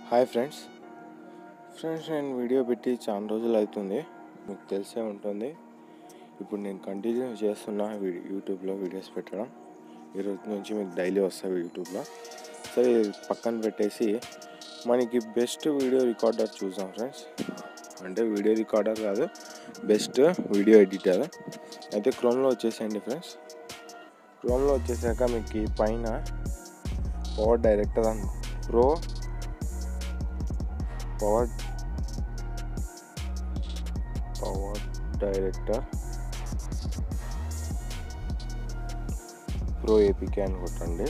hi friends friends నేను video పెట్టి చాలా రోజులు అవుతుంది మీకు తెలిసే ఉంటుంది ఇప్పుడు నేను కంటిన్యూ చేస్తున్నా వీడియో యూట్యూబ్లో వీడియోస్ పెట్టడం ఈరోజు నుంచి మీకు డైలీ వస్తాయి యూట్యూబ్లో సరే ఇది పక్కన పెట్టేసి మనకి బెస్ట్ వీడియో రికార్డర్ చూసాం ఫ్రెండ్స్ అంటే వీడియో రికార్డర్ కాదు బెస్ట్ వీడియో ఎడిటర్ అయితే క్రోమ్లో వచ్చేసేయండి ఫ్రెండ్స్ క్రోమ్లో వచ్చేసాక మీకు ఈ పైన పవర్ డైరెక్టర్ అని pro power power director pro APK అని కొట్టండి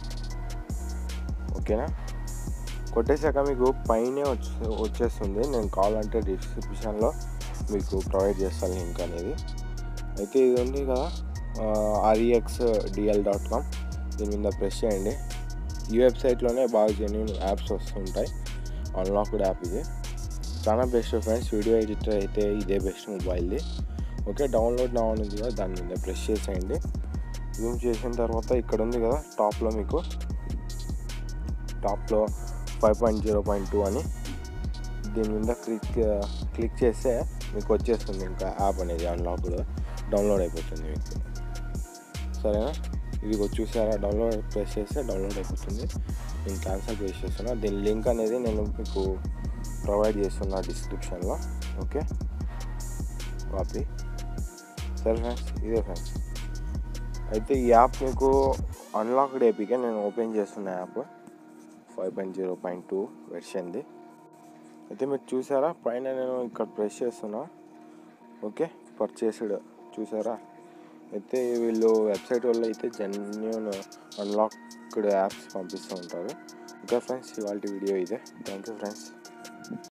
ఓకేనా కొట్టేశాక మీకు పైనే వచ్చే వచ్చేస్తుంది నేను కావాలంటే డిస్క్రిప్షన్లో మీకు ప్రొవైడ్ చేస్తాను లింక్ అనేది అయితే ఇది ఉంది కదా ఆర్ఈఎక్స్ డిఎల్ డాట్ కామ్ దీని మీద ప్రెస్ చేయండి ఈ వెబ్సైట్లోనే బాగా జెన్యున్ యాప్స్ వస్తుంటాయి అన్లాక్డ్ యాప్ ఇది చాలా బెస్ట్ ఫ్రెండ్స్ వీడియో ఎడిటర్ అయితే ఇదే బెస్ట్ మొబైల్ది ఓకే డౌన్లోడ్ నా ఉంది కదా దాని మీద ప్రెస్ చేసేయండి జూమ్ చేసిన తర్వాత ఇక్కడ ఉంది కదా టాప్లో మీకు టాప్లో five point zero point two అని దీని మీద క్లిక్ క్లిక్ చేస్తే మీకు వచ్చేస్తుంది ఇంకా యాప్ అనేది అన్లాక్డ్ డౌన్లోడ్ అయిపోతుంది మీకు సరేనా ఇది చూసారా డౌన్లోడ్ ప్రెస్ చేస్తే డౌన్లోడ్ అయిపోతుంది నేను క్యాన్సిల్ ప్రెస్ చేస్తున్నా దీని లింక్ అనేది నేను మీకు ప్రొవైడ్ చేస్తున్నా డిస్క్రిప్షన్లో ఓకే కాపీ సరే ఫ్రెండ్స్ ఇదే ఫ్రెండ్స్ అయితే ఈ యాప్ మీకు అన్లాక్డ్ ఏపీకే నేను ఓపెన్ చేస్తున్న app five point zero point two వెర్షన్ది అయితే మీరు చూసారా పైన నేను ఇక్కడ ప్రెస్ చేస్తున్నా ఓకే పర్చేస్డ్ చూసారా అయితే వీళ్ళు వెబ్సైట్ వల్ల అయితే జెన్యున్ అన్లాక్డ్ యాప్స్ పంపిస్తూ ఉంటారు ఓకే ఫ్రెండ్స్ ఇవాళ వీడియో ఇదే థ్యాంక్ యూ ఫ్రెండ్స్